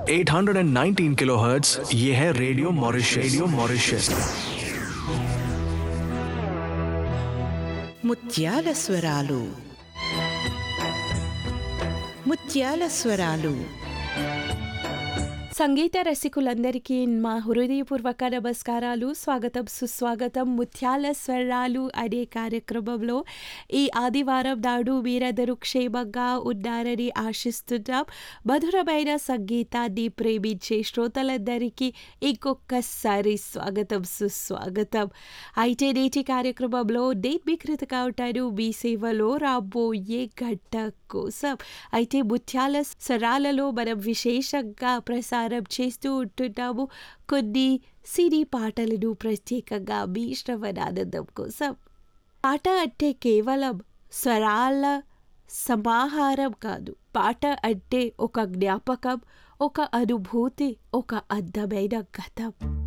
819 kilohertz ये है radio Mauritius radio Mauritius ముత్యాల స్వరాలు ముత్యాల స్వరాలు సంగీత రసికులందరికీ మా హృదయపూర్వక నమస్కారాలు స్వాగతం సుస్వాగతం ముత్యాల స్వరాలు అనే కార్యక్రమంలో ఈ ఆదివారం నాడు మీరందరూ క్షేమంగా ఉన్నారని ఆశిస్తున్నాం మధురమైన సంగీతాన్ని ప్రేమించే శ్రోతలందరికీ ఇంకొకసారి స్వాగతం సుస్వాగతం అయితే నేటి కార్యక్రమంలో నేను మీ కృతగా ఉంటాను మీ సేవలో రాబోయే గంట కోసం అయితే ముత్యాల స్వరాలలో మనం విశేషంగా ప్రసారం చేస్తూ ఉంటున్నాము కొన్ని సినీ పాటలను ప్రత్యేకంగా మీ శ్రవణానందం కోసం పాట అంటే కేవలం స్వరాల సమాహారం కాదు పాట అంటే ఒక జ్ఞాపకం ఒక అనుభూతి ఒక అందమైన గతం